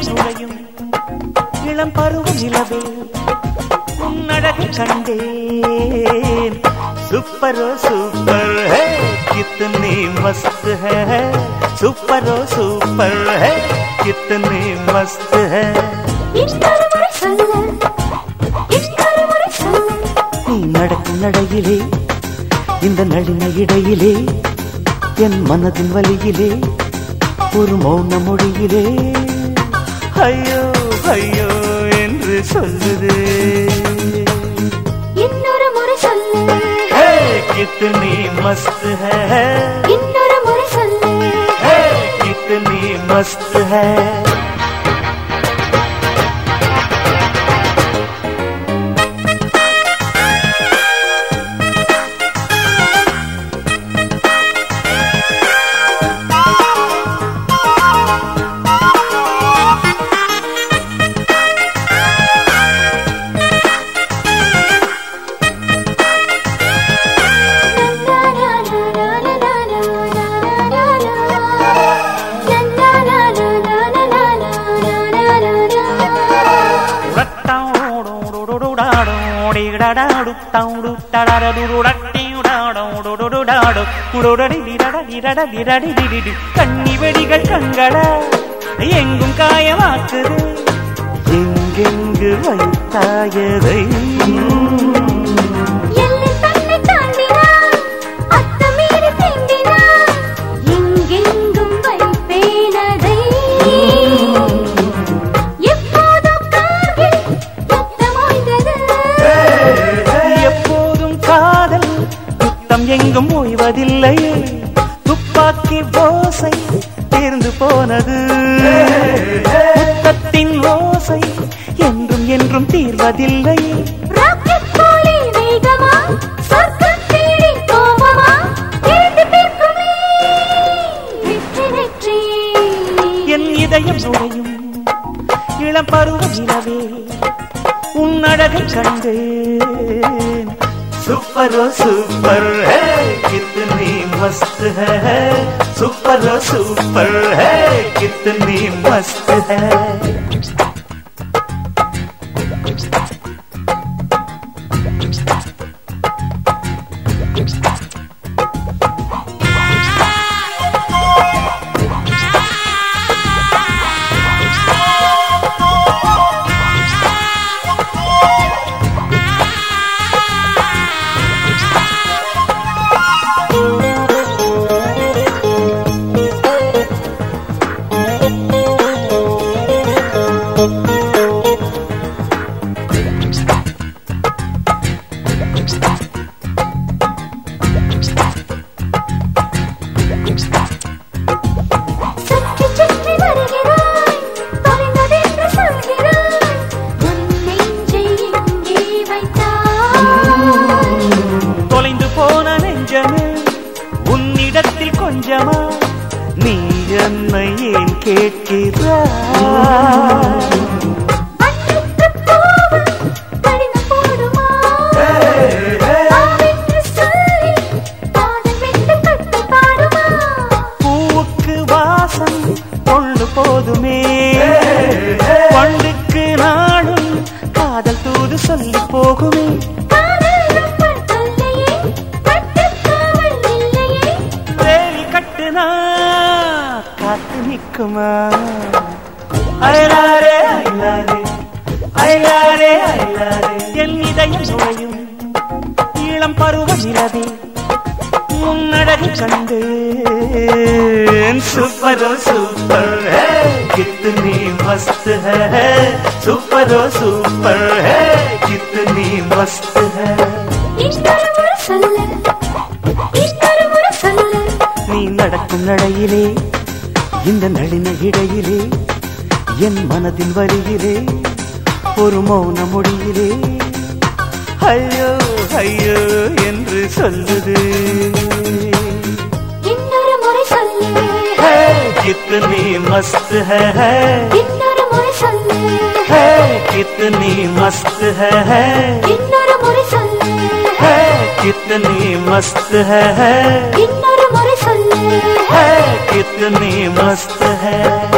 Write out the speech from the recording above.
இதயம் நுழையும் இளம் பருவ நிலவே உன்னழகு கண்டேன் சூப்பரோ சூப்பர் है कितनी मस्त है சூப்பரோ சூப்பர் है कितनी मस्त है இன்னொரு முறை சொல்லு இன்னொரு முறை சொல்லு நீ நடக்கும் நடையிலே இந்த நளின இடையிலே என் மனதின் வழியிலே ஒரு மௌன மொழியிலே ஐயோ ஐயோ என்று சொல்லுது இன்னொரு முறை சொல்லு ஹே, கித்தனி மஸ்த் है இன்னொரு முறை சொல்லு ஹே, கித்தனி மஸ்த் है கண்ணி வெடிகள் கண்கள எங்கும் காயமாக்குது எங்கெங்கு வைத்தாயதை எல்லை தன்னை தாண்டினான் அத்துமீறி திரும்பினான் எங்கெங்கும் வைப்பேனதை எப்போதோ காதில் ரத்தமோய்ந்தது எப்போதும் காதல் யுத்தம் எங்கும் ஓய்வதில்லையே துப்பாக்கி ஓசை தேர்ந்து போனது முத்தத்தின் ஓசை என்றும் என்றும் தீர்வதில்லை ராக்கெட் போலே வேகமா சொர்க்கம் தேடி கோபமா இரண்டு பேருக்குமே வெற்றி வெற்றி என் இதயம் நுழையும் இளம் பருவ நிலவே உன் அழகை கண்டேன் சூப்பரோ சூப்பர் है कितनी मस्त है சூப்பரோ சூப்பர் है कितनी मस्त है சுற்றி சுற்றி வருகிறாய் தொலைந்ததென்று சொல்கிறாய் உன் நெஞ்சை எங்கே வைத்தாய் தொலைந்து போன நெஞ்சமே உன்னிடத்தில் கொஞ்சமா நீ என்னை ஏன் கேட்கிறாய் வண்ணத்துப் பூவு கடிதம் போடுமா? பாவென்று சொல்லி காதல் மெட்டு கட்டு பாடுமா? பூவுக்கு வாசம் பொண்ணு போதுமே பண்டுக்கு நாளும் காதல் தூது சொல்லி போகுமே காதல் ரொம்ப தொல்லையே, கட்டுக்காவல் இல்லையே. வேலி கட்டுனா காத்து நிக்குமா அயலாரே அயலாரே அயலாரே அயலாரே என் இதயம் நுழையும் இளம் பருவ நிலவே உன்னழகு கண்டு சூப்பரோ சூப்பர் है कितनी मस्त है சூப்பரோ சூப்பர் है कितनी मस्त है இன்னொரு முறை சொல்லு, இன்னொரு முறை சொல்லு. நீ நடக்கும் நடையிலே இந்த நளின இடையிலே என் மனதின் வரியிலே ஒரு மௌன மொழியிலே ஐயோ ஐயோ என்று சொல்லுது இன்னொரு முறை சொல்லு, ஹே, கித்தனி மஸ்த் है இன்னொரு முறை சொல்லு, है कितनी मस्त है இன்னொரு முறை சொல்லு, है कितनी मस्त है இன்னொரு முறை சொல்லு है कितनी मस्त है